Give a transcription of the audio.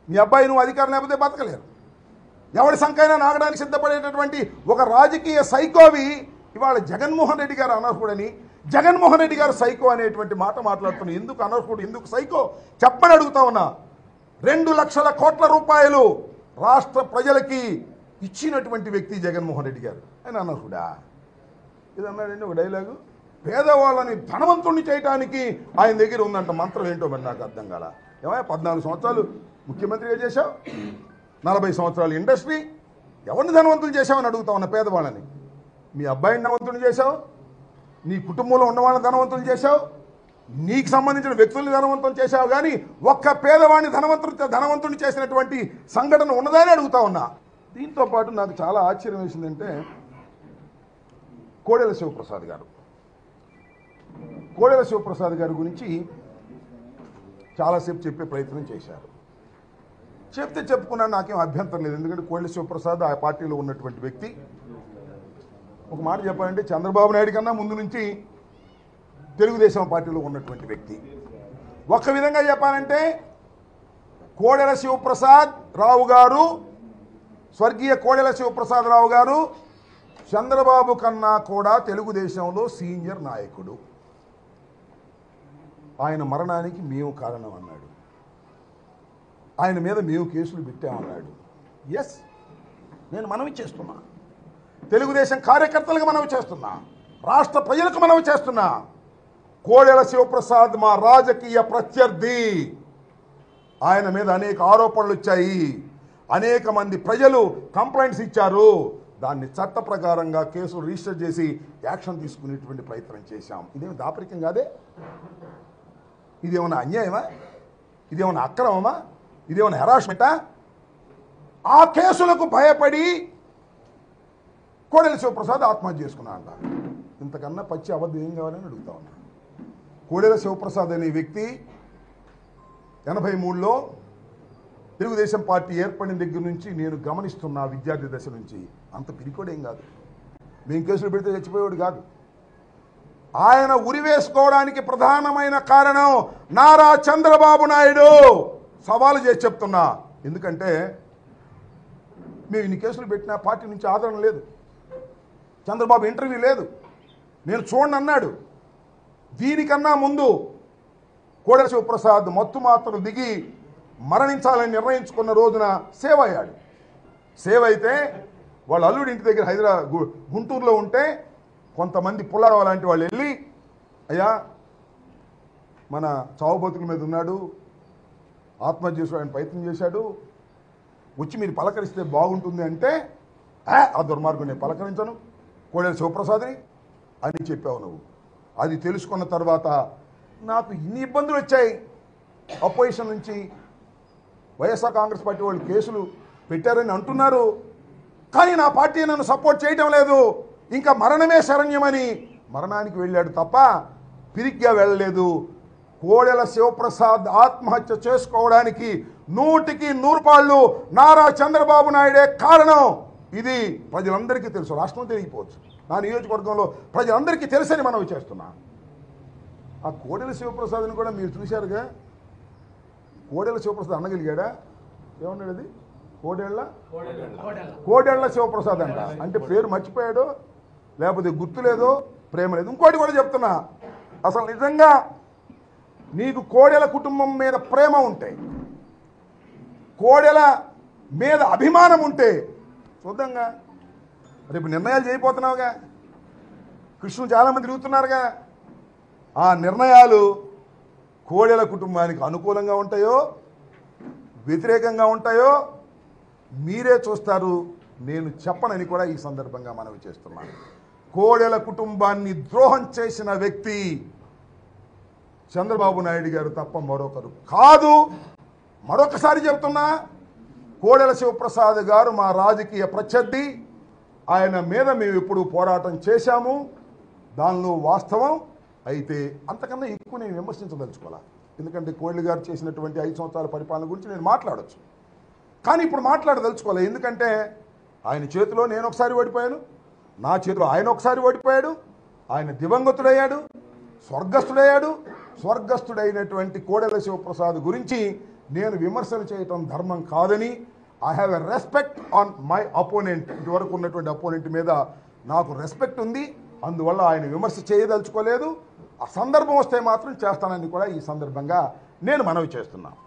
మీ అబ్బాయి నువ్వు అధికారం లేకపోతే బతకలేరు ఎవడి సంకైనా నాగడానికి సిద్ధపడేటటువంటి ఒక రాజకీయ సైకోవి ఇవాళ జగన్మోహన్ రెడ్డి గారు అనర్హుడని జగన్మోహన్ రెడ్డి గారు సైకో అనేటువంటి మాట మాట్లాడుతున్నా ఎందుకు అనర్హుడు ఎందుకు సైకో చెప్పని అడుగుతా ఉన్నా రెండు లక్షల కోట్ల రూపాయలు రాష్ట్ర ప్రజలకి ఇచ్చినటువంటి వ్యక్తి జగన్మోహన్ రెడ్డి గారు ఆయన అనర్హుడా ఇది అన్నాడండి ఒక డైలాగు పేదవాళ్ళని ధనవంతుణ్ణి చేయటానికి ఆయన దగ్గర ఉందంట మంత్రం ఏంటో మరి నాకు అర్థం కాల ఏమయ్య పద్నాలుగు సంవత్సరాలు ముఖ్యమంత్రిగా చేశావు నలభై సంవత్సరాలు ఇండస్ట్రీ ఎవరిని ధనవంతులు చేశావని అడుగుతా ఉన్న పేదవాళ్ళని మీ అబ్బాయిని ధనవంతుని చేశావు నీ కుటుంబంలో ఉన్న వాళ్ళని ధనవంతులు చేశావు నీకు సంబంధించిన వ్యక్తుల్ని ధనవంతం చేశావు కానీ ఒక్క పేదవాడిని ధనవంతుడు ధనవంతుని చేసినటువంటి సంఘటన ఉన్నదని అడుగుతా ఉన్నా దీంతో పాటు నాకు చాలా ఆశ్చర్యం వేసిందంటే కోడెల శివప్రసాద్ గారు కోడెల శివప్రసాద్ గారి గురించి చాలాసేపు చెప్పే ప్రయత్నం చేశారు చెప్తే చెప్పుకున్నా నాకేం అభ్యంతరం లేదు ఎందుకంటే కోడెల శివప్రసాద్ ఆ పార్టీలో ఉన్నటువంటి వ్యక్తి ఒక మాట చెప్పాలంటే చంద్రబాబు నాయుడు కన్నా ముందు నుంచి తెలుగుదేశం పార్టీలో ఉన్నటువంటి వ్యక్తి ఒక విధంగా చెప్పాలంటే కోడెల శివప్రసాద్ రావు గారు స్వర్గీయ కోడెల శివప్రసాద్ రావు గారు చంద్రబాబు కన్నా కూడా తెలుగుదేశంలో సీనియర్ నాయకుడు ఆయన మరణానికి మేము కారణం అన్నాడు ఆయన మీద మేము కేసులు పెట్టామన్నాడు ఎస్ నేను మనవి చేస్తున్నా తెలుగుదేశం కార్యకర్తలకు మనవి చేస్తున్నా రాష్ట్ర ప్రజలకు మనవి చేస్తున్నా కోడెల శివప్రసాద్ మా రాజకీయ ప్రత్యర్థి ఆయన మీద అనేక ఆరోపణలు వచ్చాయి అనేక మంది ప్రజలు కంప్లైంట్స్ ఇచ్చారు దాన్ని చట్ట ప్రకారంగా కేసు రిజిస్టర్ చేసి యాక్షన్ తీసుకునేటువంటి ప్రయత్నం చేశాం ఇదేమి దాపరికం కాదే ఇదేమన్నా అన్యాయమా ఇదేమన్నా అక్రమమా ఇదేమన్నా హెరాస్మెంటా ఆ కేసులకు భయపడి కోడెల శివప్రసాద్ ఆత్మహత్య చేసుకున్నా అంట ఇంతకన్నా పచ్చి అబద్ధం ఏం కావాలని అడుగుతా ఉన్నా కోడెల శివప్రసాద్ అనే వ్యక్తి ఎనభై మూడులో తెలుగుదేశం పార్టీ ఏర్పడిన దగ్గర నుంచి నేను గమనిస్తున్నా విద్యార్థి దశ నుంచి అంత పిరికోడేం కాదు మేము కేసులు పెడితే చచ్చిపోయేవాడు కాదు ఆయన ఉరివేసుకోవడానికి ప్రధానమైన కారణం నారా చంద్రబాబు నాయుడు సవాలు చేసి చెప్తున్నా ఎందుకంటే మేము ఇన్ని కేసులు పెట్టినా పార్టీ నుంచి ఆదరణ లేదు చంద్రబాబు ఇంటర్వ్యూ లేదు నేను చూడండి అన్నాడు దీనికన్నా ముందు కోడెల శివప్రసాద్ మత్తు మాత్రలు దిగి మరణించాలని నిర్ణయించుకున్న రోజున సేవ్ అయ్యాడు సేవ్ అయితే వాళ్ళ అల్లుడి ఇంటి దగ్గర హైదరాబాద్ గు- గుంటూరులో ఉంటే కొంతమంది పుల్లారావు లాంటి వాళ్ళు వెళ్ళి అయ్యా మన చావు బతుకుల మీద ఉన్నాడు ఆత్మహత్య చేసుకోవడానికి ప్రయత్నం చేశాడు వచ్చి మీరు పలకరిస్తే బాగుంటుంది అంటే "ఆ, ఆ దుర్మార్గం నేను పలకరించను కోడెల శివప్రసాద్ని అని చెప్పావు నువ్వు అది తెలుసుకున్న తర్వాత నాకు ఇన్ని ఇబ్బందులు వచ్చాయి అపోజిషన్ నుంచి వైఎస్ఆర్ కాంగ్రెస్ పార్టీ వాళ్ళు కేసులు పెట్టారని అంటున్నారు కానీ నా పార్టీ నన్ను సపోర్ట్ చేయడం లేదు ఇంకా మరణమే శరణ్యమని మరణానికి వెళ్ళాడు తప్ప పిరిగ్గా వెళ్ళలేదు కోడెల శివప్రసాద్ ఆత్మహత్య చేసుకోవడానికి నూటికి నూరు పాళ్ళు నారా చంద్రబాబు నాయుడే కారణం ఇది ప్రజలందరికీ తెలుసు రాష్ట్రం తెలియకపోవచ్చు నా నియోజకవర్గంలో ప్రజలందరికీ తెలుసని మనం చేస్తున్నా ఆ కోడెల శివప్రసాద్ని కూడా మీరు చూశారుగా కోడెల శివప్రసాద్ అనగలిగాడా ఏమన్నాడు అది కోడెళ్ళ కోడెళ్ళ శివప్రసాద్ అంట అంటే పేరు మర్చిపోయాడు లేకపోతే గుర్తులేదో ప్రేమ లేదు ఇంకోటి కూడా చెప్తున్నా అసలు నిజంగా నీకు కోడెల కుటుంబం మీద ప్రేమ ఉంటే కోడెల మీద అభిమానం ఉంటే చూద్దాంగా రేపు నిర్ణయాలు చేయబోతున్నావుగా కృష్ణుడు చాలామంది తిరుగుతున్నారుగా ఆ నిర్ణయాలు కోడెల కుటుంబానికి అనుకూలంగా ఉంటాయో వ్యతిరేకంగా ఉంటాయో మీరే చూస్తారు నేను చెప్పనని కూడా ఈ సందర్భంగా మనవి చేస్తున్నాను కోడెల కుటుంబాన్ని ద్రోహం చేసిన వ్యక్తి చంద్రబాబు నాయుడు గారు తప్ప మరొకరు కాదు మరొకసారి చెప్తున్నా కోడెల శివప్రసాద్ గారు మా రాజకీయ ప్రత్యర్థి ఆయన మీద మేము ఎప్పుడు పోరాటం చేశాము దానిలో వాస్తవం అయితే అంతకన్నా ఎక్కువ నేను విమర్శించదలుచుకోవాలా ఎందుకంటే కోడెల గారు చేసినటువంటి ఐదు సంవత్సరాల పరిపాలన గురించి నేను మాట్లాడొచ్చు కానీ ఇప్పుడు మాట్లాడదలుచుకోవాలి ఎందుకంటే ఆయన చేతిలో నేను ఒకసారి ఓడిపోయాను నా చేతిలో ఆయన ఒకసారి ఓడిపోయాడు ఆయన దివంగతుడయ్యాడు స్వర్గస్థుడయ్యాడు స్వర్గస్థుడైనటువంటి కోడెల శివప్రసాద్ గురించి నేను విమర్శలు చేయటం ధర్మం కాదని I have a respect on my opponent ఇటువరకు ఉన్నటువంటి అపోనెంట్ మీద నాకు రెస్పెక్ట్ ఉంది అందువల్ల ఆయన విమర్శ చేయదలుచుకోలేదు ఆ సందర్భం వస్తే మాత్రం చేస్తానని కూడా ఈ సందర్భంగా నేను మనవి చేస్తున్నాను